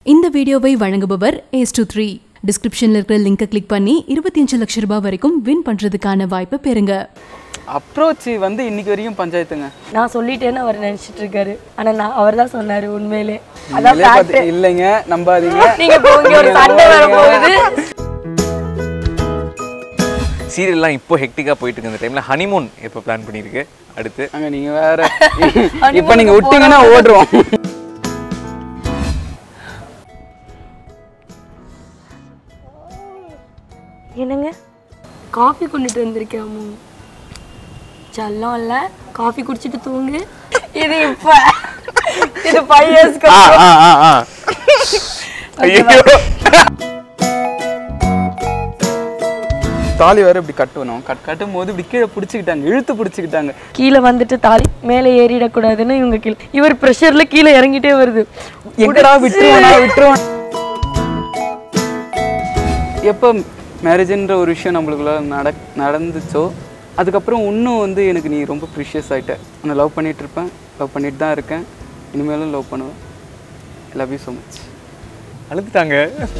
இந்த வீடியோவை வழங்குபவர் ஏஸ் டூ த்ரீ டிஸ்கிரிப்ஷன்ல இருக்கிற லிங்கை கிளிக் பண்ணி இருபத்தி அஞ்சு லட்சம் ரூபாய் வரைக்கும் வின் பண்றதுக்கான வாய்ப்பை பெறுங்க அப்ரோச் வந்து இன்னைக்கு வரைக்கும் பஞ்சாயத்துங்க நான் சொல்லிட்டேன்னு அவர் நினைச்சிட்டு இருக்காரு ஆனா நான் அவர் தான் சொன்னாரு உண்மையிலே அதான் நீங்களே fact. பார்த்து இல்லைங்க நம்பாதீங்க நீங்க இப்போ இங்க ஒரு சண்டை வர போகுது சீரியல்லாம் இப்போ ஹெக்டிக்காக போயிட்டு இருக்க இந்த டைமில் ஹனிமூன் எப்போ பிளான் பண்ணியிருக்கு அடுத்து அங்க நீங்க வேற இப்போ நீங்க விட்டீங்கன்னா ஓடுறோம் என்னங்க காஃபி கொண்டுட்டு வந்திருக்கேன் அம்மு செல்லம் இல்ல காஃபி குடிச்சிட்டு தூங்கு இது இப்ப இது ஃபைவ் இயர்ஸ்க்கு ஆ ஆ ஆ ஆ ஐயோ தாலி வேற இப்படி கட்டணும் கட் கட்டும் போது இப்படி கீழே பிடிச்சிக்கிட்டாங்க இழுத்து பிடிச்சிக்கிட்டாங்க கீழே வந்துட்டு தாலி மேலே ஏறிடக்கூடாதுன்னு இவங்க கீழே இவர் ப்ரெஷர்ல கீழே இறங்கிட்டே வருது எங்கடா விட்டுருவானா விட்டுருவான் எப்போ மேரேஜ்ன்ற ஒரு விஷயம் நம்மளுக்குள்ள நட நடந்துச்சோ அதுக்கப்புறம் இன்னும் வந்து எனக்கு நீ ரொம்ப ப்ரிஷியஸ் ஆகிட்ட உன்னை லவ் பண்ணிட்டு இருப்பேன் லவ் பண்ணிட்டு தான் இருக்கேன் இனிமேலும் லவ் பண்ணுவேன் லவ் யூ ஸோ மச் அழுதுட்டாங்க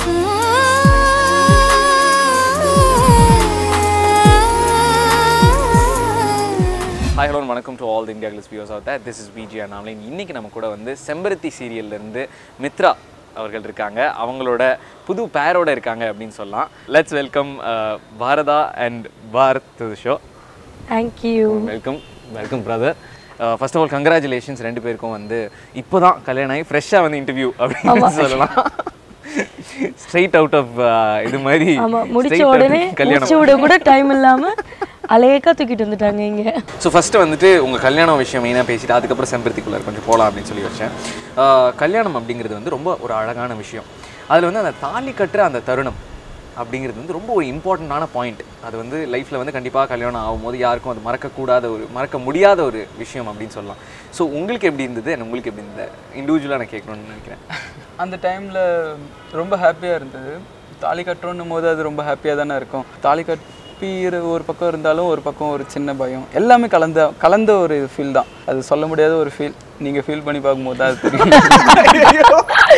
ஹாய் ஹலோ வணக்கம் to all the India glitz views of this is PG Annamalai இன்னைக்கு நம்ம கூட வந்து செம்பருத்தி சீரியல்ல இருந்து மித்ரா அவர்கள் இருக்காங்க அவங்களோட புது பேரோட இருக்காங்க அப்படின்னு சொல்லலாம் let's welcome Bharatha and Bharath to show thank you welcome welcome brother first of all congratulations ரெண்டு பேருக்கும் வந்து இப்போ தான் கல்யாணம் ஆகி ஃப்ரெஷ்ஷாக வந்து இன்டர்வியூ அப்படின்னு சொல்லலாம் ஸ்ட்ரைட் அவுட் ஆஃப் இது மாதிரி ஆமா straight முடிச்ச out of உடனே கல்யாணம் முடிச்ச விட கூட டைம் இல்லாம அலையக்கா தூக்கிட்டு வந்துட்டாங்க இங்க ஸோ ஃபஸ்ட்டு வந்துட்டு உங்கள் கல்யாணம் விஷயம் மெயினாக பேசிட்டு அதுக்கப்புறம் செம்பருத்திக்குள்ளே கொஞ்சம் போகலாம் அப்படின்னு சொல்லி வச்சேன் ஆஹ் கல்யாணம் அப்படிங்கிறது வந்து ரொம்ப ஒரு அழகான விஷயம் அதில் வந்து அந்த தாலி கட்டுற அந்த தருணம் அப்படிங்கிறது வந்து ரொம்ப ஒரு இம்பார்ட்டண்ட்டான பாயிண்ட் அது வந்து லைஃப்பில் வந்து கண்டிப்பாக கல்யாணம் ஆகும்போது யாருக்கும் அது மறக்கக்கூடாத ஒரு மறக்க முடியாத ஒரு விஷயம் அப்படின்னு சொல்லலாம் ஸோ உங்களுக்கு எப்படி இருந்தது and உங்களுக்கு எப்படி இருந்தது இண்டிவிஜுவலாக நான் கேட்கணும்னு நினைக்கிறேன் அந்த டைமில் ரொம்ப ஹாப்பியாக இருந்தது தாலி கட்டுறோன்னும் போது அது ரொம்ப ஹாப்பியாக தானே இருக்கும் தாலி கட்டி இரு- ஒரு பக்கம் இருந்தாலும் ஒரு பக்கம் ஒரு சின்ன பயம் எல்லாமே கலந்த கலந்த ஒரு ஃபீல் தான் அது சொல்ல முடியாத ஒரு ஃபீல் நீங்கள் ஃபீல் பண்ணி பார்க்கும்போது தான் அது தெரியும்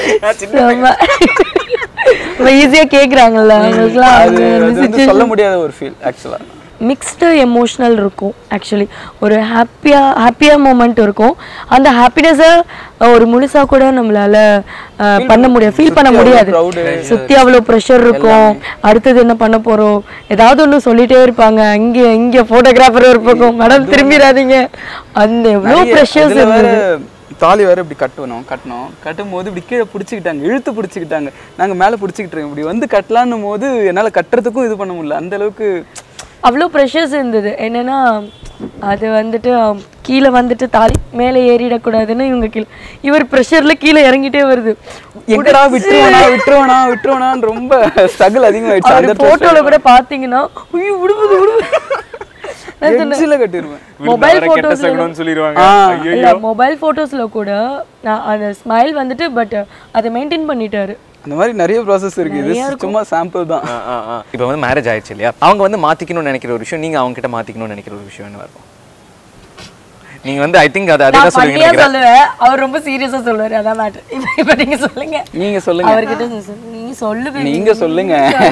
ரொம்ப ஈஸியா கேக்குறாங்கல்ல அவங்களுக்குலாம் அது அது வந்து சொல்ல முடியாத ஒரு ஃபீல் ஆக்சுவலாக மிக்ஸ்டு எமோஷ்னல் இருக்கும் ஆக்சுவலி ஒரு ஹாப்பியா ஹாப்பியா மூமெண்ட் இருக்கும் அந்த ஹாப்பினஸை ஒரு முழுசா கூட நம்மளால அஹ், பண்ண முடியாது ஃபீல் பண்ண முடியாது crowd, சுத்தி அவ்வளோ ப்ரெஷர் இருக்கும் அடுத்தது என்ன பண்ண போறோம் ஏதாவது ஒண்ணு சொல்லிட்டே இருப்பாங்க இங்க இங்க போட்டோகிராஃபர் ஒரு பக்கம் மேடம் திரும்பிடாதீங்க அந்த எவ்வளோ ப்ரெஷர்ஸ் இதுல வேற தாலி வேற இப்படி கட்டணும் கட்டணும் கட்டும் போது இப்படி கீழே பிடிச்சிக்கிட்டாங்க இழுத்து பிடிச்சிக்கிட்டாங்க நாங்க மேல பிடிச்சிக்கிட்டு இருக்கோம் இப்படி வந்து கட்டலான்னும் போது என்னால கட்டுறதுக்கும் இது பண்ண முடியல அந்த அளவுக்கு அவ்வளோ ப்ரெஷர்ஸ் இருந்தது என்னன்னா அது வந்துட்டு அம், கீழே வந்துட்டு தாலி மேலே ஏறிடக்கூடாதுன்னு இவங்க கீழே இவர் ப்ரெஷர்ல கீழே இறங்கிட்டே வருது எங்கடா விட்டுருவானா விட்டுருவானா விட்டுருவானான்னு ரொம்ப ஸ்ட்ரகிள் அதிகமாயிடுச்சு அவர் அந்த போட்டோல கூட பாத்தீங்கன்னா ஐயோ விடுவது விடுவது எட்ஜில் கட்டிடுவேன் மொபைல் விருந்தாவரை கெட்ட போட்டோஸ்ல சகுனம்னு சொல்லிடுவாங்க ஐயோ இல்ல மொபைல் போட்டோஸ்ல கூட நான் அந்த ஸ்மைல் வந்துட்டு பட் அதை மெயின்டைன் பண்ணிட்டாரு அந்த மாதிரி நிறைய ப்ராசஸ் இருக்கு இது சும்மா சாம்பிள் தான் இப்போ வந்து மேரேஜ் ஆயிடுச்சு இல்லையா அவங்க வந்து மாற்றிக்கணும்னு நினைக்கிற ஒரு விஷயம் நீங்கள் அவங்க கிட்ட மாற்றிக்கணும்னு நினைக்கிற ஒரு விஷயம் என்ன இருக்கும் நீங்கள் வந்து ஐ திங்க் அது அதே நான் தான் சொல்லுவீங்க பண்ணியா நினைக்கிறேன் சொல்லுவேன் அவர் ரொம்ப சீரியஸா சொல்லுவாரு அதான் மேட்டர் இப்ப இப்ப நீங்க சொல்லுங்க நீங்க சொல்லுங்க அவர்கிட்ட சொல்லு. நீங்க சொல்லுங்க நீங்க சொல்லுங்க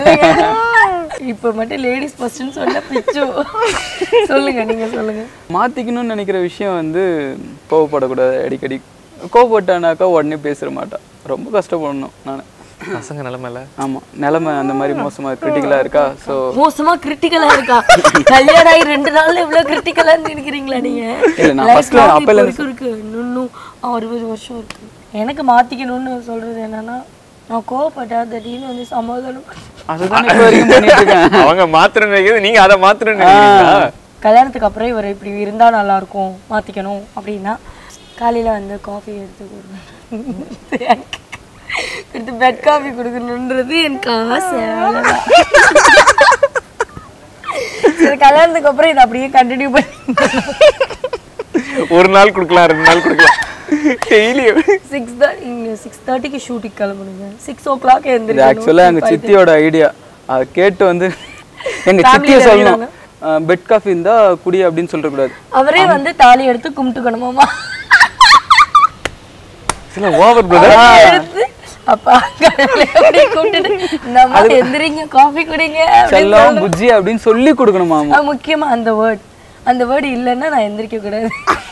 இப்ப மட்டும் லேடிஸ் ஃபர்ஸ்ட்னு சொல்ல பிச்சு சொல்லுங்க நீங்க சொல்லுங்க மாத்திக்கணும்னு நினைக்கிற விஷயம் வந்து கோவப்படக்கூடாது அடிக்கடி கோவப்பட்டானாக்கா உடனே பேசிட மாட்டான் ரொம்ப கஷ்டப்படணும் நான் பசங்க நிலமையில ஆமா நிலைமை அந்த மாதிரி மோசமா கிரிட்டிக்கலா இருக்கா ஸோ மோசமா கிரிட்டிக்கலா இருக்கா கல்யாணம் ஆகி ரெண்டு நாள்ல இவ்வளவு கிரிட்டிக்கலா நினைக்கிறீங்களா நீங்க இல்ல, நான் Life first long அப்பையில இப்போ இருந்து இருக்கு இருக்கு இன்னும் அறுபது வருஷம் இருக்கு எனக்கு மாத்திக்கணும்னு சொல்றது என்னன்னா நான் கோவப்பட்டா திடீர்னு வந்து சமாதானம் பண்ணு. அதுதான் இப்போ வரைக்கும் பண்ணிட்டு இருக்கேன் அவங்க மாத்திரன்னு நினைக்கிறது நீங்க அதை மாத்திரன்னு நினைக்கிறீங்களா கல்யாணத்துக்கு அப்புறம் இவர் இப்படி இருந்தா நல்லா இருக்கும் மாத்திக்கணும் அப்படின்னா காலையில வந்து காஃபி எடுத்து கொடுக்கணும் எடுத்து பெட் காஃபி கொடுக்கணுன்றது எனக்கு ஆசை அவ்வளவுதான். சரி கல்யாணத்துக்கு அப்புறம் இதை அப்படியே கண்டினியூ பண்ணி ஒரு நாள் கொடுக்கலாம் ரெண்டு நாள் கொடுக்கலாம் டெய்லி சிக்ஸ் இங்கே சிக்ஸ் தேர்ட்டிக்கு ஷூட்டிங் கிளம்புனுங்க சிக்ஸ் ஓ கிளாக் இது எழுந்திரிக்கணும் ஆக்சுவலாக எங்க சித்தியோட ஐடியா அதை கேட்டு வந்து எங்க சித்தியை Family ல சொல்லணும் பெட் காஃபி இருந்தா குடி அப்படின்னு சொல்லக்கூடாது அவரே வந்து தாலி எடுத்து கும்பிட்டுக்கணுமாமா சில ஓவர் பிரதர் எடுத்து அப்பா கடவுளே அப்படி கூப்பிட்டுட்டு இந்த அம்மா எந்திரிங்க காஃபி குடிங்க அப்படின்னு செல்லம் புஜ்ஜி அப்படின்னு சொல்லி கொடுக்கணுமாமா ஆ, முக்கியமா அந்த வேர்ட் அந்த வேர்டு இல்லைன்னா நான் எந்திரிக்க கூடாது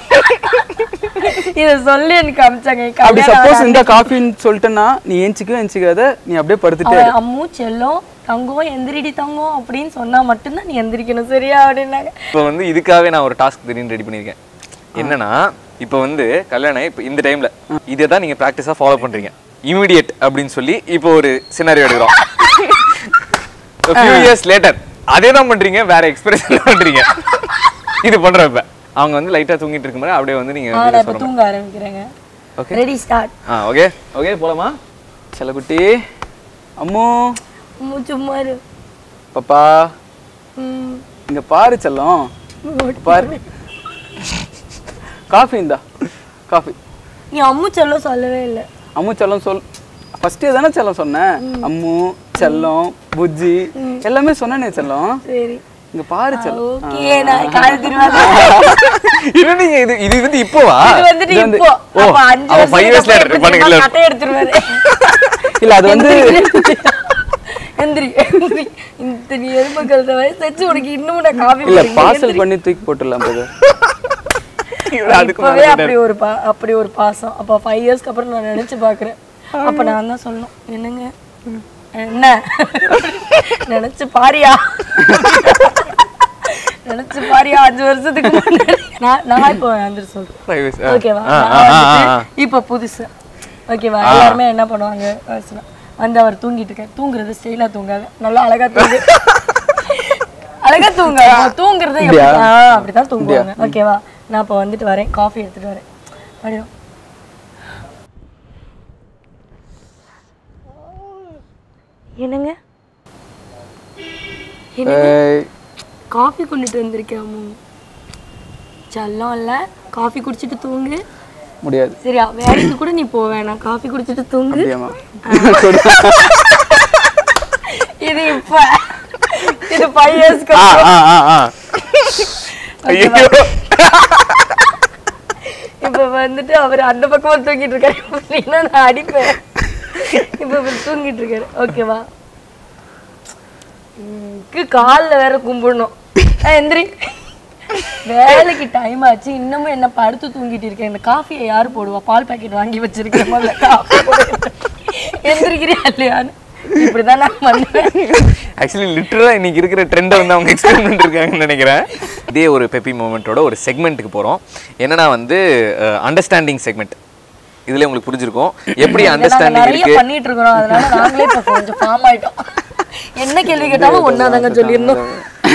இத சொல்லி எனக்கு அமிச்சாங்க என் அப்படி கல்யாணம் சப்போஸ் இந்த காஃபின்னு சொல்லிட்டேன்னா நீ எஞ்சிக்கோ எஞ்சிக்காத நீ அப்படியே படுத்துட்டே அவன் அம்மு செல்லம் தங்கம் எந்திரிடி தங்கம் அப்படின்னு சொன்னா மட்டும்தான் நீ எந்திரிக்கணும் சரியா அப்படின்னாங்க இப்போ வந்து இதுக்காகவே நான் ஒரு டாஸ்க் திடீர்னு ரெடி பண்ணியிருக்கேன் என்னன்னா இப்போ வந்து கல்யாணம் இப்போ இந்த டைம்ல இதை தான் நீங்க ப்ராக்டிஸாக ஃபாலோ பண்றீங்க இமிடியட் அப்படின்னு சொல்லி இப்போ ஒரு சினாரியோ எடுக்கிறோம் ஃபியூ இயர்ஸ் லேட்டர் அதே தான் பண்றீங்க வேற எக்ஸ்பிரஷன் பண்றீங்க இது பண்றோம் இப்ப அவங்க வந்து லைட்டா தூங்கிட்டு இருக்கும்போது அப்படியே வந்து நீங்க ஆ, video நான் இப்ப சொல்லணும். தூங்க ஆரம்பிக்கிறேங்க Okay. ரெடி ஸ்டார்ட் ஆ ஓகே ஓகே போலாமா செல்லக்குட்டி அம்மு அம்மு சும்மா இரு பாப்பா ம், இங்க பாரு செல்லம் பாரு காஃபி இந்தா காஃபி நீ அம்மு செல்லம் சொல்லவே இல்லை அம்மு செல்லம் சொல் ஃபர்ஸ்ட் தானே செல்லம் சொன்னேன் அம்மு செல்லம் புஜ்ஜி எல்லாமே சொன்னேனே செல்லம் சரி இங்க பாரு செல்லம் ஓகே நான் கால் திருவாத இது நீங்க இது இது வந்து இப்போவா இது வந்துட்டு இது வந்து- இப்போ ஓ, அப்ப அஞ்சு அவன் five years later வருஷத்துக்கு பண்ணுங்கல்ல. அப்புறம் கட்டை எடுத்துருவாரு இல்ல அது வந்து எந்திரி எந்திரி இந்த நீ எருமை கழுத வயசு வச்சு உனக்கு இன்னும் நான் காஃபி இல்ல பார்சல் பண்ணி தூக்கி போட்டுடலாம் brother. அதுக்கு இப்பவே அப்படி ஒரு பா அப்படி ஒரு பாசம் அப்போ ஃபைவ் இயர்ஸ்க்கு அப்புறம் நான் நினைச்சு பார்க்குறேன் அப்போ நான் தான் சொல்லணும் என்னங்க என்ன நினைச்சு பாரியா நினைச்சு பாரியா அஞ்சு வருஷத்துக்கு முன்னாடி நான் நான் இப்போ வந்துட்டு சொல்றேன் Five years, ஆ. ஓகேவா ஆ, நான் ஆ, ஆ, வந்துட்டு ஆ. இப்போ புதுசு ஓகேவா எல்லாருமே என்ன பண்ணுவாங்க வயசுல வந்து அவர் தூங்கிட்டு இருக்காரு தூங்குறது ஸ்டைலா தூங்காது நல்லா அழகா தூங்கு அழகா தூங்க தூங்குறது எப்படி ஆ, அப்படிதான் தூங்குவாங்க ஓகேவா நான் இப்போ வந்துட்டு வரேன் காஃபி எடுத்துட்டு வரேன் அப்படியும் என்னங்க ஏய், காஃபி கொண்டுட்டு வந்திருக்கேன் அம்மு செல்லம் இல்ல காஃபி குடிச்சிட்டு தூங்கு முடியாது சரியா வேலைக்கு கூட நீ போ வேணாம் காஃபி குடிச்சிட்டு தூங்கு அப்படியாம்மா இது இப்ப இது ஃபைவ் இயர்ஸ்க்கு ஆ ஆ ஆ ஆ ஐயோ இப்ப வந்துட்டு அவர் அந்த பக்கமா தூங்கிட்டு இருக்காரு அப்படின்னா நான் அடிப்பேன் இப்ப இவர் தூங்கிட்டு இருக்காரு ஓகேவா காலில் வேற கும்பிடணும் ஆ, எந்திரி வேலைக்கு டைம் ஆச்சு இன்னமும் என்ன படுத்து தூங்கிட்டு இருக்கேன் இந்த காஃபியை யாரு போடுவா பால் பாக்கெட் வாங்கி வச்சிருக்கேன் முதல்ல காஃபி எந்திரிக்கிறியா இல்லையான்னு இப்படிதான் நான் பண்ணுவேன் ஆக்சுவலி லிட்டரலாக இன்னைக்கு இருக்கிற ட்ரெண்டை வந்து அவங்க எக்ஸ்பெரிமெண்ட் இருக்காங்கன்னு நினைக்கிறேன் இதே ஒரு பெப்பி மூமெண்ட்டோட ஒரு செக்மெண்ட்டுக்கு போகிறோம் என்னன்னா வந்து அண்டர்ஸ்டாண்டிங் செக்மெண்ட் இதுல உங்களுக்கு புரிஞ்சிருக்கும் எப்படி நாங்க அண்டர்ஸ்டாண்டிங் நிறைய இருக்கு பண்ணிட்டு இருக்கிறோம் அதனால நாங்களே இப்ப கொஞ்சம் ஃபார்ம் ஆயிட்டோம் என்ன கேள்வி கேட்டாலும் ஒன்னாதாங்க சொல்லிடணும்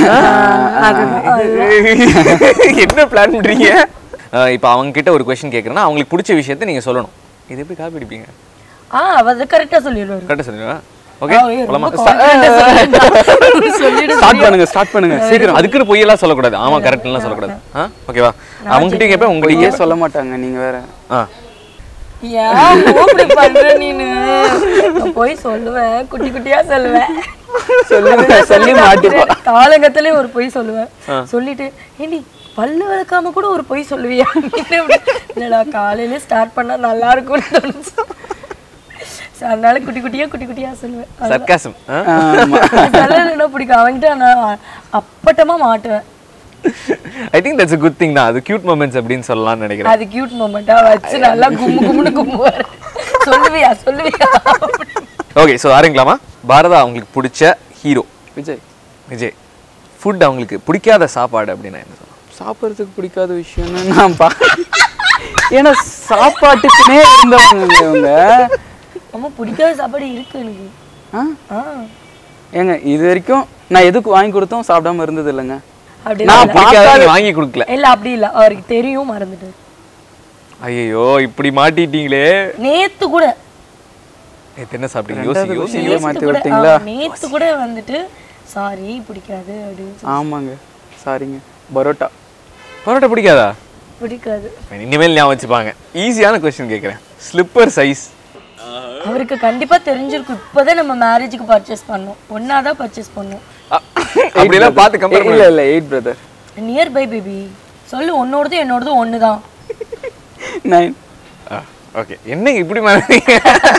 என்ன பிளான் பண்றீங்க அஹ் இப்போ அவங்க கிட்ட ஒரு கொஸ்டின் கேட்குறேன்னா அவங்களுக்கு பிடிச்ச விஷயத்த நீங்க சொல்லணும் இது எப்படி காப்பி அடிப்பீங்க ஆ அவர் கரெக்டா சொல்லிடுவாரு கரெக்டாக சொல்லுங்க ஓகே ஆ, ஏய், போலாமா ரொம்ப confident ஆ சொல்லிடுறா. சொல்லிடு ஸ்டார்ட் பண்ணுங்க ஸ்டார்ட் பண்ணுங்க சீக்கிரம் அதுக்குன்னு பொய்யெல்லாம் சொல்லக்கூடாது ஆமா கரெக்ட்லாம் சொல்லக்கூடாது ஆ ஓகேவா அவங்க கிட்ட கேட்பேன் உங்களையே பொய்யே சொல்ல மாட்டாங்க நீங்க வேற ஆ ஏன் இப்படி பண்ற நீனு நான் போய் சொல்லுவேன் குட்டி குட்டியா சொல்லுவேன் சொல்லுங்க சொல்லி மாட்டிப்பா காலங்கத்திலே ஒரு பொய் சொல்லுவேன் சொல்லிட்டு ஏண்டி பல்லு விளக்காம கூட ஒரு பொய் சொல்லுவியா இல்லடா காலையில ஸ்டார்ட் பண்ணா நல்லா இருக்கும்னு தோணுச்சு So, அதனால குட்டி குட்டியா குட்டி குட்டியா சொல்லுவேன் சர்க்காசம் ஆமா என்ன பிடிக்கும் அவன்கிட்ட நான் அப்பட்டமா மாட்டுவேன் I think that's a good thing தான் அது கியூட் மூமெண்ட்ஸ் அப்படின்னு சொல்லலாம்னு நினைக்கிறேன் அது கியூட் மூமெண்டா வச்சு நல்லா கும்மு கும்முன்னு கும்புவாரு சொல்லுவியா சொல்லுவியா ஓகே ஸோ ஆரம்பிக்கலாமா பாரதா அவங்களுக்கு பிடிச்ச ஹீரோ விஜய் விஜய் ஃபுட் அவங்களுக்கு பிடிக்காத சாப்பாடு அப்படின்னா என்ன சொல்லலாம் சாப்பிட்றதுக்கு பிடிக்காத விஷயம்னு நான் பா ஏன்னா சாப்பாட்டுக்குனே இருந்தவங்க இவங்க ரொம்ப பிடிக்காத சாப்பாடு இருக்கு எனக்கு ஆ? ஆ ஏங்க இது வரைக்கும் நான் எதுக்கு வாங்கி கொடுத்தோம் சாப்பிடாம இருந்தது இல்லைங்க அப்படி நான் இல்ல. பிடிக்காத நீ வாங்கி கொடுக்கல இல்ல அப்படி இல்ல அவருக்கு தெரியும் மறந்துட்டு ஐயோ இப்படி மாட்டிட்டீங்களே நேத்து கூட நேத்து என்ன சாப்பிட்டீங்க ரெண்டாவது யோசி யோசி விஷயம் மாத்தி கூட விட்டீங்களா ஆ, நேத்து கூட வந்துட்டு சாரி பிடிக்காது அப்படின்னு சொல்லி ஆமாங்க சாரிங்க பரோட்டா பரோட்டா பிடிக்காதா பிடிக்காது இனிமேல் ஞாபகம் வச்சுப்பாங்க ஈஸியான கொஸ்டின் கேட்குறேன் ஸ்லிப்பர் சைஸ் அவருக்கு கண்டிப்பா தெரிஞ்சிருக்கும் இப்பதான் நம்ம மேரேஜுக்கு பர்ச்சேஸ் பண்ணோம் ஒன்னாதான் பர்ச்சேஸ் பண்ணோம் அப்படிலாம் பார்த்து கம்பேர் இல்ல இல்ல eight brother near by baby சொல்லு உன்னோடதும் என்னோடதும் ஒண்ணுதான் நைன் ஓகே என்ன இப்படி மாறீங்க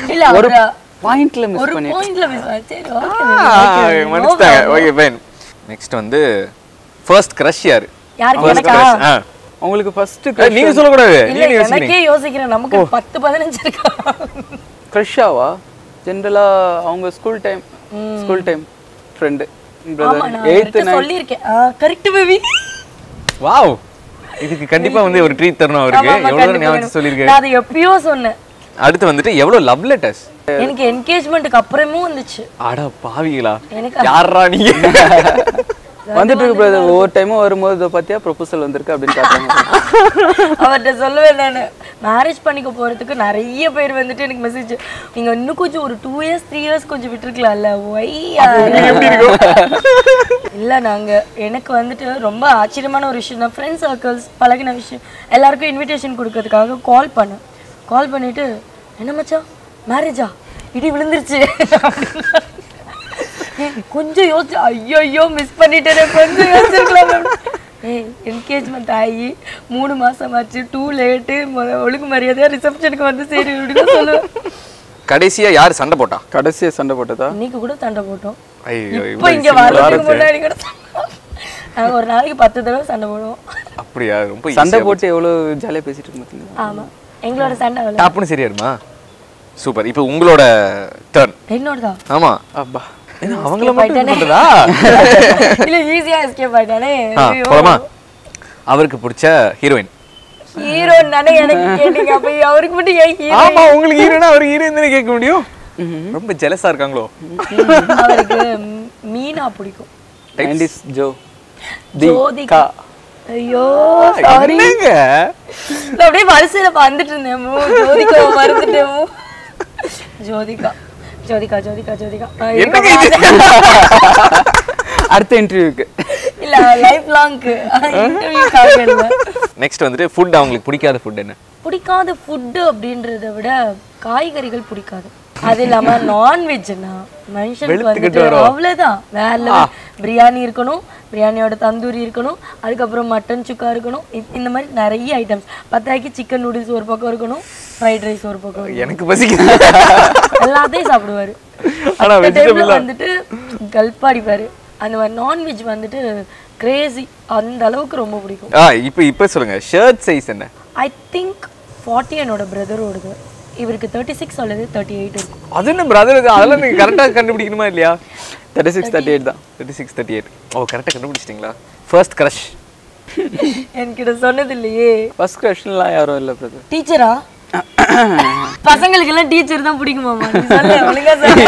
இல்ல ஒரு அவரு பாயிண்ட்ல மிஸ் ஒரு பண்ணி பாயிண்ட்ல மிஸ் சரி ஓகே மன்னிச்சிட்டாங்க ஓகே ஃபைன் நெக்ஸ்ட் வந்து ஃபர்ஸ்ட் க்ரஷ் யாரு யாருக்கு First எனக்கா crush, ஆ. உங்களுக்கு ஃபர்ஸ்ட் ஏய், நீங்க சொல்லக்கூடாது இல்ல நீங்க யோசிக்கிறீங்க எனக்கே யோசிக்கிறேன் நமக்கு பத்து பதினஞ்சு இருக்கா க்ரஷ்ஷாவா ஜென்ரலா அவங்க school time school time friend ஆமா நான் எயித்து அவர்கிட்ட சொல்லியிருக்கேன் கரெக்ட் பேபி வாவ் இதுக்கு கண்டிப்பா வந்து ஒரு ட்ரீட் தரணும் அவருக்கு எவ்வளவு ஞாபகம் வச்சு சொல்லியிருக்காரு நான் அதை எப்பயோ சொன்னேன் அடுத்து வந்துட்டு எவ்வளவு லவ் லெட்டர்ஸ் எனக்கு என்கேஜ்மெண்ட்டுக்கு அப்புறமும் வந்துச்சு அட பாவிகளா எனக்கு யாரா நீங்க வந்துட்டு இருக்கு brother. ஒவ்வொரு டைமும் வரும்போது இதை பத்தியா ப்ரொபோசல் வந்திருக்கு அப்படின்னு காட்டுறாங்க அவர்கிட்ட சொல்லுவேன் நான் மேரேஜ் பண்ணிக்க போறதுக்கு நிறைய பேர் வந்துட்டு எனக்கு மெசேஜ் நீங்க இன்னும் கொஞ்சம் ஒரு டூ இயர்ஸ் த்ரீ இயர்ஸ் கொஞ்சம் விட்டுருக்கலாம்ல ஒய் இல்ல நாங்க எனக்கு வந்துட்டு ரொம்ப ஆச்சரியமான ஒரு விஷயம் நான் ஃப்ரெண்ட் சர்க்கிள்ஸ் பழகின விஷயம் எல்லாருக்கும் இன்விடேஷன் கொடுக்கறதுக்காக கால் பண்ணேன் கால் பண்ணிட்டு என்ன மச்சான் மேரேஜா இடி விழுந்துருச்சு ஏய், கொஞ்சம் யோசிச்சு ஐயோ ஐயோ மிஸ் பண்ணிட்டேனே கொஞ்சம் யோசிச்சிருக்கலாம் ஏய் என்கேஜ்மெண்ட் ஆகி மூணு மாசம் ஆச்சு டூ லேட்டு ஒழுங்கு மரியாதையா ரிசப்ஷனுக்கு வந்து சரி இப்படிதான் சொல்லுவேன் கடைசியா யார் சண்டை போட்டா கடைசியா சண்டை போட்டதா இன்னைக்கு கூட சண்டை போட்டோம் ஐயோ இப்போ இங்க வர்றதுக்கு முன்னாடி கூட சண்டை. நாங்க ஒரு நாளைக்கு பத்து தடவை சண்டை போடுவோம் அப்படியா ரொம்ப சண்டை போட்டு எவ்வளவு ஜாலியா பேசிட்டு இருக்கோம் பார்த்தீங்களா ஆமா எங்களோட சண்டை அவ்வளவு டாப்னு சரியாருமா சூப்பர் இப்போ உங்களோட டர்ன் என்னோடதான் ஆமா அப்பா என்ன, அவங்கள மட்டும் இது பண்றதா இல்ல ஈஸியா எஸ்கேப் ஆயிட்டானே ஆ, போலாமா அவருக்கு பிடிச்ச ஹீரோயின் ஹீரோ நானே எனக்கு கேட்டீங்க அப்ப அவருக்கு மட்டும் ஏன் ஹீரோ ஆமா உங்களுக்கு ஹீரோனா அவருக்கு ஹீரோயின் தானே கேட்க முடியும் ரொம்ப ஜெலஸா இருக்காங்களோ அவருக்கு ம், மீனா பிடிக்கும் நைன்டிஸ் ஜோ ஜோதிகா ஐயோ சாரி என்னங்க அப்படியே வரிசையில வந்துட்டு இருந்தேன் மூ, ஜோதிகா மறந்துட்டேன் மூ. ஜோதிகா ஜோதிகா ஜோதிகா ஜோதிகா ஆ, என்னங்க இருக்க இது அடுத்த இன்டர்வியூக்கு இல்ல லைஃப் லாங்க்கு இன்டர்வியூக்காக இல்ல நெக்ஸ்ட் வந்துட்டு ஃபுட் அவங்களுக்கு பிடிக்காத ஃபுட் என்ன பிடிக்காத ஃபுட்டு அப்படின்றத விட காய்கறிகள் பிடிக்காது அது இல்லாம நான்வெஜ்னா மனுஷனுக்கு வெளுத்துக்கிட்டு வந்துட்டு வரும். அவ்வளவுதான் வேற level. பிரியாணி இருக்கணும் பிரியாணியோட தந்தூரி இருக்கணும் அதுக்கப்புறம் மட்டன் சுக்கா இருக்கணும் இ- இந்த மாதிரி நிறைய ஐட்டம்ஸ் பத்தாய்க்கு சிக்கன் நூடுல்ஸ் ஒரு பக்கம் இருக்கணும் ஃப்ரைட் ரைஸ் ஒரு பக்கம் இருக்கணும். எனக்கு பசிக்குது எல்லாத்தையும் சாப்பிடுவாரு ஆனா அந்த vegetable டைம்ல தான். வந்துட்டு கல்பாடிப்பாரு அந்த மாதிரி நான்வெஜ் வந்துட்டு கிரேசி அந்த அளவுக்கு ரொம்ப பிடிக்கும் ஆ இப்போ இப்போ சொல்லுங்க ஷர்ட் சைஸ் என்ன ஐ திங்க் ஃபார்ட்டி என்னோட பிரதரோடது இவருக்கு தேர்ட்டி சிக்ஸ் அல்லது தேர்ட்டி எயிட் இருக்கும் அது என்ன பிரதர் அதெல்லாம் நீங்க கரெக்டா கண்டுபிடிக்கணுமா இல்லையா தேர்ட்டி சிக்ஸ் தேர்ட்டி எயிட் தான் தேர்ட்டி சிக்ஸ் தேர்ட்டி எயிட் ஓ கரெக்டாக கண்டுபிடிச்சிட்டிங்களா ஃபர்ஸ்ட் க்ரஷ் என்கிட்ட சொன்னது இல்லையே ஃபர்ஸ்ட் கொஸ்டின்லாம் யாரும் இல்லை பிரதர் டீச்சரா பசங்களுக்கு எல்லாம் டீச்சர் தான் பிடிக்குமாமா நீ சொல்லு ஒழுங்கா சொல்லு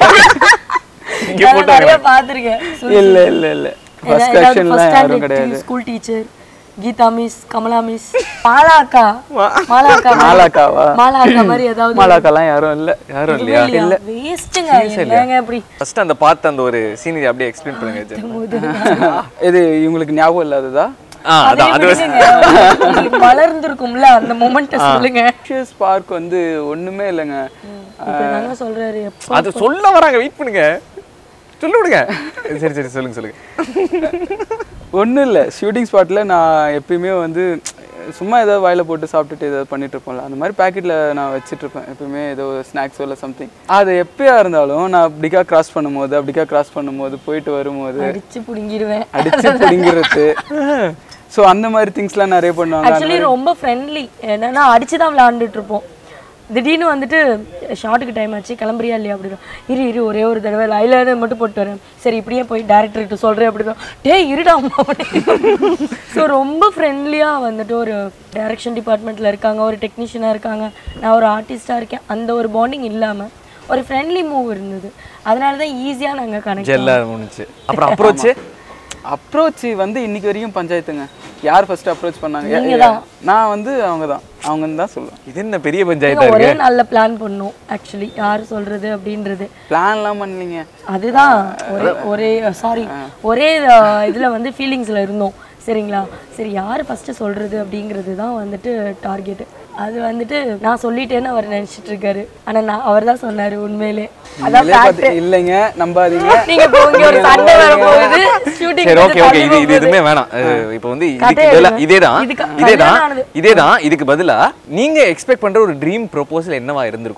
நான் நிறைய பார்த்திருக்கேன் இல்ல இல்ல இல்ல ஃபர்ஸ்ட் கொஸ்டின்லாம் யாரும் கிடையாது school teacher Geetha miss Kamala miss மாலாக்கா மாலாக்கா மாலாக்காவா மாலாக்கா மாதிரி ஏதாவது மாலாக்கெல்லாம் யாரும் இல்ல யாரும் இல்லையா இல்ல வேஸ்ட்டுங்க என்னங்க இப்படி ஃபர்ஸ்ட் அந்த பார்த்து அந்த ஒரு சீனரி அப்படியே எக்ஸ்பிளைன் பண்ணுங்க ஜென். இது இவங்களுக்கு ஞாபகம் இல்லாததா ஆ அதான் அது விடுங்க. உங்களுக்கு மலர்ந்திருக்கும்ல அந்த மொமெண்ட்டை சொல்லுங்க ஃபிஷஸ் பார்க் வந்து ஒண்ணுமே இல்லைங்க இப்படிதாங்க சொல்றாரு எப்போ அது சொல்ல வராங்க வெயிட் பண்ணுங்க சொல்ல விடுங்க சரி சரி சொல்லுங்க சொல்லுங்க ஒன்றும் இல்லை ஷூட்டிங் ஸ்பாட்டில் நான் எப்பயுமே வந்து சும்மா ஏதாவது வாயில போட்டு சாப்பிட்டுட்டு ஏதாவது பண்ணிட்டு இருப்போம்ல அந்த மாதிரி பேக்கெட்டில் நான் வச்சுட்டு இருப்பேன் எப்பயுமே ஏதோ ஸ்நாக்ஸோ இல்லை சம்திங் அது எப்பயா இருந்தாலும் நான் அப்படிக்கா கிராஸ் பண்ணும்போது அப்படிக்கா கிராஸ் பண்ணும்போது போயிட்டு வரும்போது அடிச்சு புடுங்கிடுவேன் அடிச்சு பிடிங்கிறது ஸோ அந்த மாதிரி திங்ஸ்லாம் நிறைய பண்ணுவாங்க ஆக்சுவலி ரொம்ப ஃப்ரெண்ட்லி என்னன்னா அடிச்சு தான் விளையாண்டுட்டு இருப்போம் திடீர்னு வந்துட்டு ஷார்ட்டுக்கு டைம் ஆச்சு கிளம்புறியா இல்லையா அப்படின்னா இரு இரு ஒரே ஒரு தடவை ஐலைனர் மட்டும் போட்டு வரேன் சரி இப்படியே போய் டேரக்டர்கிட்ட சொல்கிறேன் அப்படிதான் டேய் இருடாமா ஸோ ரொம்ப ஃப்ரெண்ட்லியாக வந்துட்டு ஒரு டைரக்ஷன் டிபார்ட்மெண்ட்டில் இருக்காங்க ஒரு டெக்னீஷியனாக இருக்காங்க நான் ஒரு ஆர்டிஸ்டாக இருக்கேன் அந்த ஒரு பாண்டிங் இல்லாமல் ஒரு ஃப்ரெண்ட்லி மூவ் இருந்தது அதனால தான் ஈஸியாக நாங்கள் கனெக்ட் ஜெல்லா முடிஞ்சு அப்புறம் அப்ரோச் அப்ரோச் வந்து இன்னைக்கு வரைக்கும் பஞ்சாயத்துங்க யார் ஃபர்ஸ்ட் அப்ரோச் பண்ணாங்க நீங்க தான். நான் வந்து அவங்க தான் அவங்கன்னு தான் சொல்லுவேன் இது என்ன பெரிய பஞ்சாயத்தா ஒரே இருக்கு நாளில் பிளான் பண்ணோம் ஆக்சுவலி யார் சொல்கிறது அப்படின்றது பிளான்லாம் பண்ணலீங்க அதுதான் ஒரே ஒரே சாரி ஒரே அஹ், இதுல வந்து ஃபீலிங்ஸ்ல இருந்தோம் சரிங்களா சரி யார் ஃபர்ஸ்ட் சொல்றது அப்படிங்கிறது தான் வந்துட்டு டார்கெட் அது வந்துட்டு நான் சொல்லிட்டேன்னு அவர் நினைச்சிட்டு இருக்காரு ஆனா நான் அவர் தான் சொன்னாரு உண்மையிலே அதான் நீங்களே fact. பார்த்து இல்லைங்க நம்பாதீங்க நீங்க போங்க ஒரு சண்டை வர போகுது ஷூட்டிங் சரி ஓகே ஓகே இது இது எதுவுமே வேணாம் அஹ் இப்போ வந்து இதுக்கு கதையை பதிலா எடுங்க. இதேதான் இதுக்கு இதேதான் கல்யாணம் ஆனது. இதேதான் இதுக்கு பதிலா நீங்க எக்ஸ்பெக்ட் பண்ற ஒரு ட்ரீம் ப்ரொபோசல் என்னவா இருந்திருக்கும்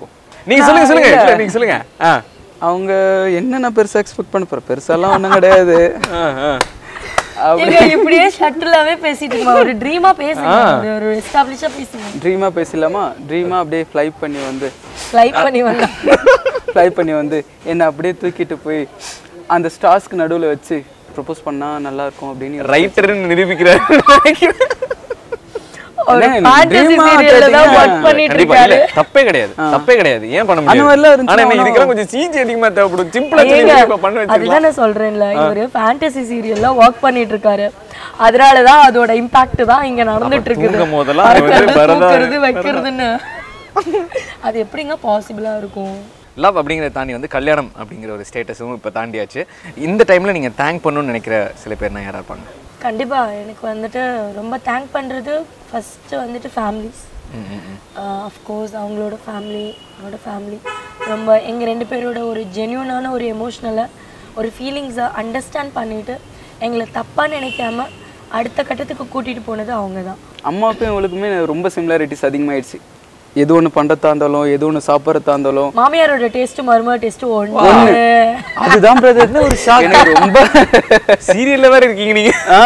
நீங்க சொல்லுங்க சொல்லுங்க இல்ல, நீங்க சொல்லுங்க ஆ அவங்க என்ன நான் பெருசா எக்ஸ்பெக்ட் பண்ண போறேன் பெருசாலாம் ஒன்றும் கிடையாது ஆ, ஆ. ஏங்க இப்படியே ஷட்டிலாவே பேசிட்டு இருக்கோம். ஒரு ட்ரீமா பேசுங்க ஒரு- ஒரு எஸ்டாப்லிஷா பேசுங்க ட்ரீமா பேசலாமா ட்ரீமா அப்படியே ஃப்ளை பண்ணி வந்து ஸ்லைப் பண்ணி வந்தா ஃப்ளை பண்ணி வந்து என்னை அப்படியே தூக்கிட்டு போய் அந்த ஸ்டார்ஸ்க்கு நடுவுல வச்சு ப்ரொபோஸ் பண்ணா நல்லா இருக்கும் அப்படின்னு ரைட்டர்னு நிரூபிக்கிறார் ஒரு என்ன, fantasy dream ஆ serial ல தான் கேட்டீங்க? work பண்ணிட்டு கண்டிப்பா இருக்காரு இல்ல தப்பே கிடையாது தப்பே கிடையாது ஏன் பண்ண அந்த மாதிரிலாம் முடியாது இருந்துச்சுன்னா ஆனா என்ன அவனும் இதுக்கெல்லாம் கொஞ்சம் சிஜி அதிகமா தேவைப்படும் சிம்பிளா ஏங்க, சொல்லி பண்ண வச்சிருக்கலாம் அதுதான் நான் சொல்றேன்ல இவரு ஃபேண்டசி சீரியல்ல ஒர்க் பண்ணிட்டு இருக்காரு அதனாலதான் அதோட இம்பாக்ட் தான் இங்க நடந்துட்டு இருக்குது தூங்கும் போதெல்லாம் அது வந்து பறக்கிறது, பரதா- தூக்குறது வைக்கிறதுன்னு அது எப்படிங்க பாசிபிளா இருக்கும் லவ் அப்படிங்கிறத தாண்டி வந்து கல்யாணம் அப்படிங்கிற ஒரு ஸ்டேட்டஸும் இப்போ தாண்டியாச்சு இந்த டைம்ல நீங்க தேங்க் பண்ணணும்னு நினைக்கிற சில பேர்னா யாரா இருப்பாங்க கண்டிப்பா எனக்கு வந்துட்டு ரொம்ப தேங்க் பண்றது ஃபர்ஸ்ட் வந்துட்டு ஃபேமிலிஸ் அஃப்கோர்ஸ் அவங்களோட ஃபேமிலி என்னோட ஃபேமிலி ரொம்ப எங்கள் ரெண்டு பேரோட ஒரு ஜென்யூனான ஒரு எமோஷ்னலை ஒரு ஃபீலிங்ஸை அண்டர்ஸ்டாண்ட் பண்ணிட்டு எங்களை தப்பாக நினைக்காம அடுத்த கட்டத்துக்கு கூட்டிகிட்டு போனது அவங்க தான் அம்மாவுக்கும் இவளுக்குமே ரொம்ப சிமிலாரிட்டிஸ் அதிகமாயிடுச்சு எது ஒன்று பண்ணுறதா இருந்தாலும் எது ஒன்று சாப்பிட்றதா இருந்தாலும் மாமியாரோட டேஸ்ட்டு மருமக டேஸ்ட்டு ஒன்று அதுதான் பிரதர் ஒரு ஷாக் ரொம்ப சீரியல்ல வேற இருக்கீங்க நீங்க ஆ.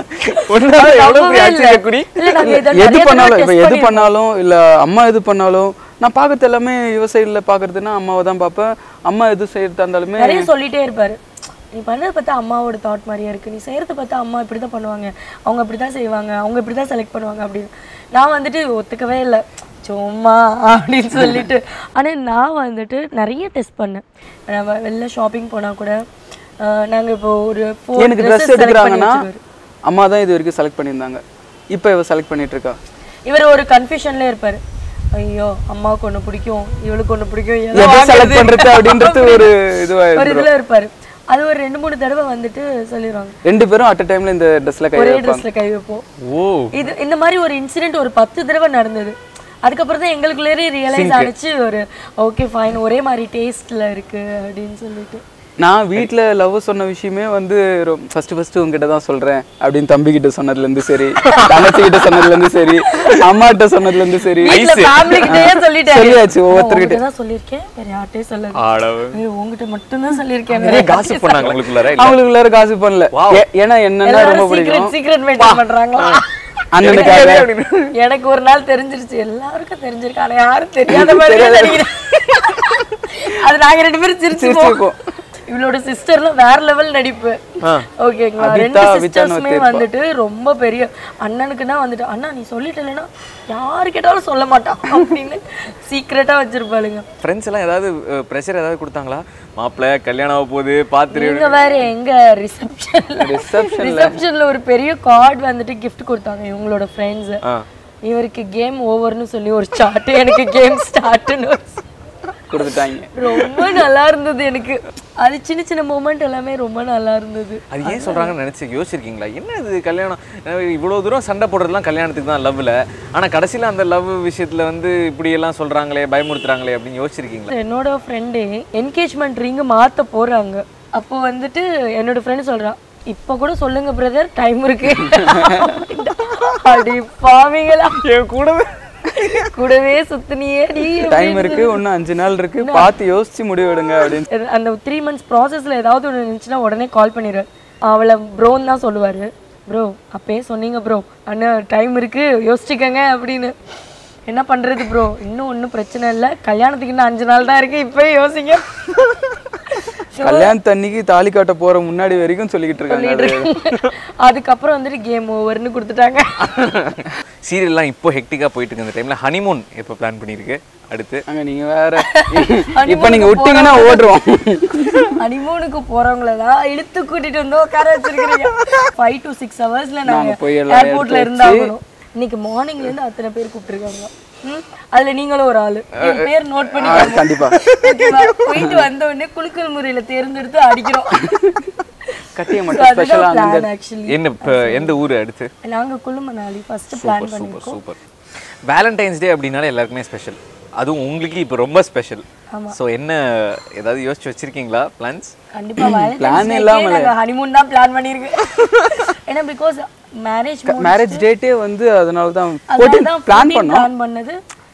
ஒன்னா எவ்வளவு பெரிய ஆச்சரியக்குறி இல்லை நாங்கள் இதை எது நிறைய தடவை பண்ணாலும் இப்போ test எது பண்ணியிருக்கோம். பண்ணாலும் இல்லை அம்மா எது பண்ணாலும் நான் பார்க்கறது எல்லாமே இவ சைடில் பார்க்கறதுன்னா அம்மாவை தான் பார்ப்பேன் அம்மா எது செய்யறதா இருந்தாலுமே நிறைய சொல்லிட்டே இருப்பாரு நீ பண்ணதை பார்த்தா அம்மாவோட தாட் மாதிரியே இருக்கு நீ செய்யறத பார்த்தா அம்மா இப்படி தான் பண்ணுவாங்க அவங்க இப்படி தான் செய்வாங்க அவங்க இப்படி தான் செலக்ட் பண்ணுவாங்க அப்படின்னு நான் வந்துட்டு ஒத்துக்கவே இல்லை சும்மா அப்படின்னு சொல்லிட்டு ஆனால் நான் வந்துட்டு நிறைய டெஸ்ட் பண்ணேன் நம்ம வெளில ஷாப்பிங் போனால் கூட ஆஹ் நாங்க இப்போ ஒரு four எனக்கு dresses ட்ரெஸ் select பண்ணி எடுக்கிறாங்கன்னா வச்சிருக்காரு. அம்மா தான் இது வரைக்கும் செலக்ட் பண்ணியிருந்தாங்க இப்போ இவ செலக்ட் பண்ணிட்டு இருக்கா இவர் ஒரு கன்ஃபியூஷன்ல இருப்பாரு ஐயோ அம்மாவுக்கு ஒண்ணு பிடிக்கும் இவளுக்கு ஒண்ணு பிடிக்கும் எதை எதை வாங்குறது? செலக்ட் பண்றது அப்படின்றது ஒரு இதுவா ஒரு இதுல இருப்பாரு அது ஒரு ரெண்டு மூணு தடவை வந்துட்டு சொல்லிடுவாங்க ரெண்டு பேரும் அட் டைம்ல இந்த ட்ரெஸ்ல கை ஒரே வைப்பாங்க ட்ரெஸ்ல கை வைப்போம் ஓ இது இந்த மாதிரி ஒரு இன்சிடென்ட் ஒரு பத்து தடவை நடந்தது அதுக்கப்புறம் தான் எங்களுக்குள்ளேயே ரியலைஸ் ஆனிச்சு ஒரு ஓகே ஃபைன் ஒரே மாதிரி டேஸ்ட்ல இருக்கு அப்படின்னு சொல்லிட்டு நான் வீட்ல லவ் சொன்ன விஷயமே வந்து ஃபர்ஸ்ட் ஃபர்ஸ்ட் உங்ககிட்ட தான் சொல்றேன் அப்படின்னு தம்பி கிட்ட சொன்னதுல இருந்து சரி தங்கச்சி கிட்ட சொன்னதுல இருந்து சரி அம்மா கிட்ட சொன்னதுல இருந்து சரி வீட்ல ஃபேமிலி கிட்டயே சொல்லிட்டாரு சொல்லியாச்சு, நான் ஒவ்வொருத்தர்கிட்ட. உன்கிட்ட தான் சொல்லியிருக்கேன் வேற யார்கிட்டயும் சொல்லல ஆளவு ஐயோ, உன்கிட்ட மட்டும் தான் சொல்லியிருக்கேன் நிறைய காசு பண்ணாங்க உங்களுக்குள்ளார இல்ல அவங்களுக்கு எல்லாரும் காசு பண்ணல ஏ- ஏன்னா என்னன்னா ரொம்ப எல்லாரும் பிடிக்கும் சீக்ரெட் சீக்ரெட் மெயின்டைன் பண்றாங்களா அண்ணனுக்காக எனக்கு ஒரு நாள் தெரிஞ்சிருச்சு எல்லாருக்கும் தெரிஞ்சிருக்கு ஆனா யாரும் தெரியாத மாதிரி நினைக்கிறேன் அது நாங்க ரெண்டு பேரும் சிரிச்சுப்போம் சிரிச்சுப்போம். இவளோட சிஸ்டர்லாம் வேற லெவல் நடிப்பு ஓகேங்களா அபிதா, ரெண்டு அபிதான்னு சிஸ்டர்ஸுமே ஒருத்தி இருப்பா. வந்துட்டு ரொம்ப பெரிய அண்ணனுக்குன்னா வந்துட்டு அண்ணா நீ சொல்லிட்டலன்னா யாரு கேட்டாலும் சொல்ல மாட்டான் அப்படின்னு சீக்ரெட்டா வச்சிருப்பாளுங்க ஃப்ரெண்ட்ஸ் எல்லாம் ஏதாவது ப்ரெஷர் ஏதாவது கொடுத்தாங்களா மாப்பிள்ளை கல்யாணம் ஆக போகுது பார்த்துரு நீங்க வேற எங்க ரிசப்ஷன்ல Reception ரிசப்ஷன்ல ஒரு பெரிய கார்டு வந்துட்டு gift கொடுத்தாங்க இவங்களோட ஃப்ரெண்ட்ஸ் இவருக்கு கேம் ஓவர்னு சொல்லி ஒரு சார்ட் எனக்கு கேம் ஸ்டார்ட்னு கொடுத்துட்டாங்க ரொம்ப நல்லா இருந்தது எனக்கு அது சின்ன சின்ன மூமெண்ட் எல்லாமே ரொம்ப நல்லா இருந்தது அது ஏன் சொல்றாங்கன்னு நினைச்சு யோசிச்சிருக்கீங்களா என்ன இது கல்யாணம் அஹ் இவ்வளவு தூரம் சண்டை போடுறதுலாம் கல்யாணத்துக்கு தான் லவ்ல ஆனா கடைசியில அந்த லவ் விஷயத்துல வந்து இப்படி எல்லாம் சொல்றாங்களே பயமுறுத்துறாங்களே அப்படின்னு யோசிச்சிருக்கீங்களா என்னோட ஃப்ரெண்டு என்கேஜ்மெண்ட் ரிங் மாத்த போறாங்க அப்போ வந்துட்டு என்னோட ஃப்ரெண்ட் சொல்றான் இப்போ கூட சொல்லுங்க பிரதர் டைம் இருக்கு அடி பாவீங்களா என் கூடவே கூடவே சுத்தினியே நீ டைம் இருக்கு இன்னும் அஞ்சு நாள் இருக்கு பார்த்து யோசிச்சு முடிவு எடுங்க அப்படின்னு அந்த த்ரீ மந்த்ஸ் ப்ராசஸில் ஏதாவது ஒன்று இருந்துச்சுன்னா உடனே கால் பண்ணிடுவார் அவளை ப்ரோன்னு தான் சொல்லுவார் ப்ரோ அப்பயே சொன்னீங்க ப்ரோ அண்ணா டைம் இருக்கு யோசிச்சுக்கங்க அப்படின்னு என்ன பண்ணுறது ப்ரோ இன்னும் ஒன்றும் பிரச்சனை இல்லை கல்யாணத்துக்கு இன்னும் அஞ்சு நாள் தான் இருக்கு இப்போயே யோசிங்க கல்யாணத்து அன்னைக்கு தாலி காட்ட போற முன்னாடி வரைக்கும் சொல்லிக்கிட்டு இருக்காங்க அது. அதுக்கப்புறம் வந்துட்டு கேம் ஓவர்னு கொடுத்துட்டாங்க சீரியல்லாம் இப்போ ஹெக்டிக்கா போயிட்டு இருக்கு இந்த டைம்ல ஹனிமூன் எப்போ பிளான் பண்ணியிருக்கு அடுத்து அங்க நீங்க வேற இப்ப நீங்க விட்டீங்கன்னா ஓடுறோம் ஹனிமூனுக்கு போறவங்களெல்லாம் இழுத்து கூட்டிட்டு வந்து உட்கார வச்சிருக்கீங்க ஃபைவ் டு சிக்ஸ் ஹவர்ஸ்ல நாங்க நாங்க போய் எல்லாம் ஏர்போர்ட்ல இருந்தாகணும் இன்னைக்கு மார்னிங்ல இருந்து அத்தனை பேர் கூப்பிட்டுருக்காங்க ம், அதுல நீங்களும் ஒரு ஆளு என் பேர் நோட் பண்ணி கண்டிப்பா ஓகேவா? போயிட்டு வந்த உடனே குலுக்கல் முறையில தேர்ந்தெடுத்து அடிக்கிறோம் கட்டிய So, மட்டும் ஸ்பெஷலா அதுதான் அந்த plan actually. என்ன இப்போ எந்த ஊர் அடுத்து நாங்க குழுமனாலி ஃபர்ஸ்ட் பிளான் சூப்பர் பண்ணிருக்கோம் சூப்பர் வேலண்டைன்ஸ் டே அப்படின்னாலே எல்லாருக்குமே ஸ்பெஷல் அதுவும் உங்களுக்கு இப்போ ரொம்ப ஸ்பெஷல் ஸோ என்ன ஏதாவது யோசிச்சு வச்சிருக்கீங்களா பிளான்ஸ் கண்டிப்பா Plan இல்லாமலே. நாங்க ஹனிமூன் தான் பிளான் பண்ணிருக்கு ஏன்னா பிகாஸ் மேரேஜ் மேரேஜ் டேட்டே வந்து அதனால தான் போட்டு பிளான் பண்ணோம் பிளான் பண்ணது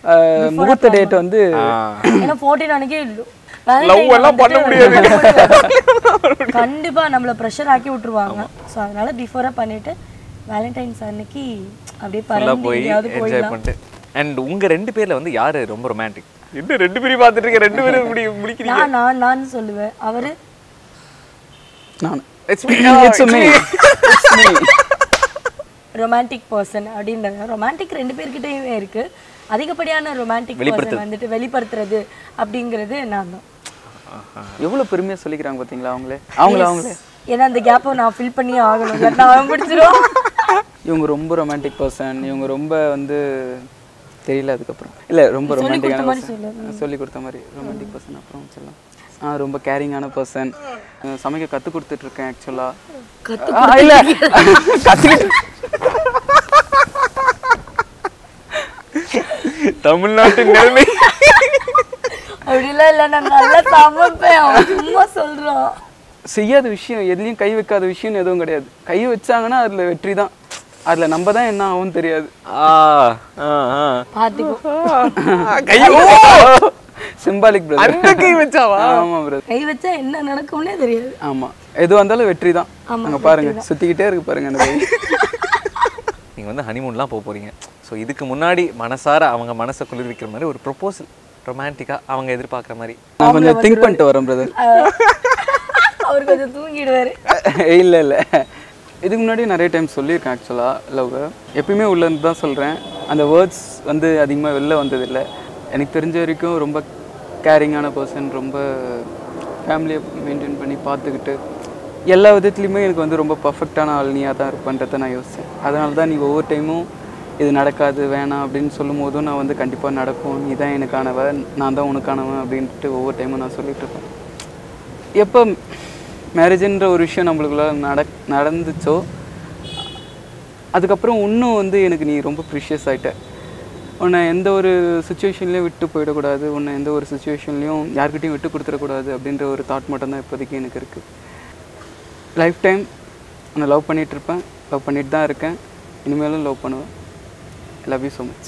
அஹ், முகூர்த்த டேட் வந்து ஏன்னா ஃபோர்டீன் அன்னைக்கே இல்லை லவ் எல்லாம் பண்ண முடியாது கண்டிப்பா நம்மள ப்ரெஷர் ஆக்கி விட்டுருவாங்க ஸோ அதனால பிஃபோரா பண்ணிட்டு வேலண்டைன்ஸ் அன்னைக்கு அப்படியே ஃபுல்லாக பறந்து போய் எங்கேயாவது என்ஜாய் போயிடலாம் பண்ணிட்டு அண்ட் உங்க ரெண்டு பேர்ல வந்து யாரு ரொம்ப ரொமான்டிக் என்ன ரெண்டு பேரும் பார்த்துட்டு இருக்க ரெண்டு பேரும் இப்படி முடிக்கிறீங்க நான் நான் நான் சொல்லுவேன் அவரு நான் It's me. It's me it's me romantic person அப்படின்றது ரொமான்டிக் ரெண்டு பேர்கிட்டயுமே இருக்கு அதிகப்படியான ரொமான்டிக் பர்சன் வந்துட்டு வெளிப்படுத்துறது அப்படிங்கிறது நான் தான் எவ்வளவு பெருமையா சொல்லிக்கிறாங்க பாத்தீங்களா அவங்களே அவங்களே அவங்களே ஏன்னா அந்த கேப்பை நான் ஃபில் பண்ணியே ஆகணும் இல்லாட்டா அவன் பிடிச்சிரும் இவங்க ரொம்ப ரொமான்டிக் பர்சன் இவங்க ரொம்ப வந்து தெரியல அதுக்கப்புறம் இல்ல ரொம்ப ரொமான்டிக்கான பர்சன் சொல்லி கொடுத்த மாதிரி ரொமான்டிக் பர்சன் அப்புறம் சொல்லலாம் ஆ ரொம்ப கேரிங்கான பர்சன் சமைக்க கத்து கொடுத்துட்டு இருக்கேன் ஆக்சுவலா இல்ல கத்துக்கிட்டு தமிழ்நாட்டின் நிலைமை அப்படிலாம் இல்லை நான் நல்லா சமைப்பேன் அவன் சும்மா சொல்றான் செய்யாத விஷயம் எதுலயும் கை வைக்காத விஷயம் எதுவும் கிடையாது கை வச்சாங்கன்னா அதுல வெற்றி தான் அதுல நம்ம தான் என்ன ஆகும் தெரியாது ஆ ஆ ஆ பார்த்துக்கோ கையோ சிம்பாலிக் பிரதர் அந்த கை வச்சாவா ஆமா பிரதர் கை வச்சா என்ன நடக்கும்னே தெரியாது ஆமா எது வந்தாலும் வெற்றி தான் அங்க பாருங்க சுத்திக்கிட்டே இருக்கு பாருங்க அந்த கை நீங்க வந்து ஹனிமூன்லாம் போக போறீங்க ஸோ இதுக்கு முன்னாடி மனசார அவங்க மனசை குளிர்விக்கிற மாதிரி ஒரு ப்ரொபோசல் ரொமான்டிக்கா அவங்க எதிர்பார்க்குற மாதிரி நான் கொஞ்சம் திங்க் பண்ணிட்டு வரேன் பிரதர் அவர் கொஞ்சம் தூங்கிடுவாரு இல்ல இல்ல இதுக்கு முன்னாடி நிறைய டைம் சொல்லியிருக்கேன் ஆக்சுவலாக லவ் எப்பயுமே உள்ளேருந்து தான் சொல்கிறேன் அந்த வேர்ட்ஸ் வந்து அதிகமாக வெளில வந்ததில்லை எனக்கு தெரிஞ்ச வரைக்கும் ரொம்ப கேரிங்கான பர்சன் ரொம்ப ஃபேமிலியை மெயின்டைன் பண்ணி பார்த்துக்கிட்டு எல்லா விதத்துலையுமே எனக்கு வந்து ரொம்ப பர்ஃபெக்டான ஆள் நீயாக தான் இருப்பன்றதை நான் யோசித்தேன் அதனால தான் நீ ஒவ்வொரு டைமும் இது நடக்காது வேணாம் அப்படின்னு சொல்லும் போதும் நான் வந்து கண்டிப்பாக நடக்கும் நீ தான் எனக்கானவன் நான் தான் உனக்கானவன் அப்படின்ட்டு ஒவ்வொரு டைமும் நான் சொல்லிட்டு இருப்பேன் எப்போ மேரேஜ்ன்ற ஒரு விஷயம் நம்மளுக்குள்ள நட நடந்துச்சோ அதுக்கப்புறம் இன்னும் வந்து எனக்கு நீ ரொம்ப ப்ரிஷியஸ் ஆகிட்ட உன்னை எந்த ஒரு சுச்சுவேஷன்லேயும் விட்டு போயிடக்கூடாது உன்னை எந்த ஒரு சுச்சுவேஷன்லேயும் யார்கிட்டயும் விட்டு கொடுத்துடக்கூடாது அப்படின்ற ஒரு தாட் மட்டும்தான் இப்போதைக்கு எனக்கு இருக்குது லைஃப் டைம் உன்னை லவ் பண்ணிட்டு இருப்பேன் லவ் பண்ணிட்டு தான் இருக்கேன் இனிமேலும் லவ் பண்ணுவேன் love you so much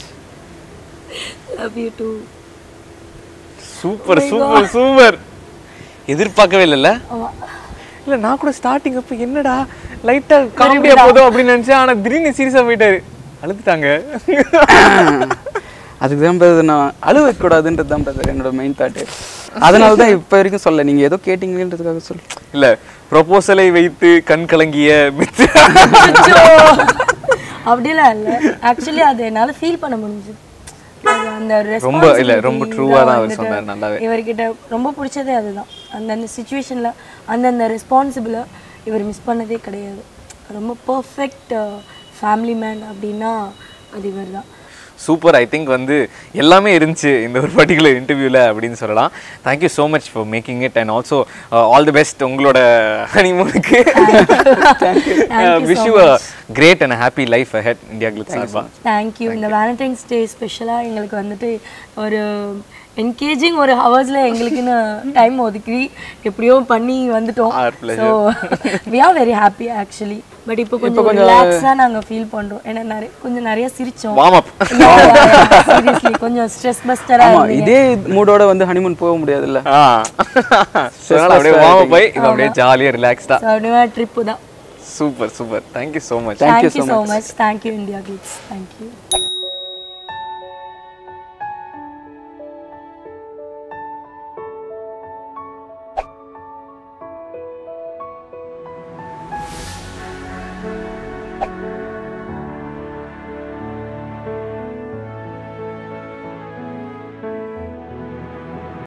love you too super super super எதிர்பார்க்கவே இல்லைல்ல ஆமா இல்ல நான் கூட ஸ்டார்டிங் அப்ப என்னடா லைட்டா காமெடியா போதும் அப்படின்னு நினைச்சேன் ஆனா திடீர்னு சீரியஸா போயிட்டாரு அழுதுட்டாங்க அதுக்கு தான் brother நான் அழு வைக்கக்கூடாதுன்றது தான் brother என்னோட மெயின் தாட்டு அதனால தான் இப்போ வரைக்கும் சொல்ல நீங்கள் ஏதோ கேட்டிங்களேன்றதுக்காக சொல்ல இல்ல ப்ரொபோசலை வைத்து கண் கலங்கிய மித்து அப்படிலாம் இல்லை ஆக்சுவலி அது என்னால ஃபீல் பண்ண முடிஞ்சுது அது அந்த ரொம்ப இல்ல, ரொம்ப responsibility true-ஆ தான் அவர் வந்துட்டு சொன்னார் நல்லாவே. இவர்கிட்ட ரொம்ப பிடிச்சதே அதுதான் அந்தந்த சுச்சுவேஷன்ல அந்தந்த ரெஸ்பான்சிபிளை இவர் மிஸ் பண்ணதே கிடையாது ரொம்ப பர்ஃபெக்ட் ஃபேமிலி மேன் அப்படின்னா அது இவர் தான் சூப்பர் ஐ திங்க் வந்து எல்லாமே இருந்துச்சு இந்த ஒரு பர்டிகுலர் இன்டர்வியூவில் அப்படின்னு சொல்லலாம் thank you so much for making it and also all the best உங்களோட ஹனிமூனுக்கு wish you a great and happy life ahead India glitz சார்பா தேங்க்யூ இந்த வேலண்டைன்ஸ் டே ஸ்பெஷலாக எங்களுக்கு வந்துட்டு ஒரு என்கேஜிங் ஒரு ஹவர்ஸில் எங்களுக்குன்னு டைம் ஒதுக்கி எப்படியோ பண்ணி வந்துட்டோம் Our pleasure. So we are very happy actually but இப்போ கொஞ்சம் ரிலாக்ஸாக நாங்கள் ஃபீல் பண்ணுறோம் ஏன்னா நிறைய கொஞ்சம் நிறைய சிரிச்சோம் வார்ம் அப் சீரியஸ்லி கொஞ்சம் ஸ்ட்ரெஸ் பஸ்டராக ஆமாம் இதே மூடோட வந்து ஹனிமூன் போக முடியாதுல்ல ஆ அதனால அப்படியே வார்ம் அப் ஆகி இப்போ அப்படியே ஜாலியாக ரிலாக்ஸ்டா ஸோ அப்படியே ட்ரிப்பு தான் super super thank you so much thank you so much thank you India glitz thank you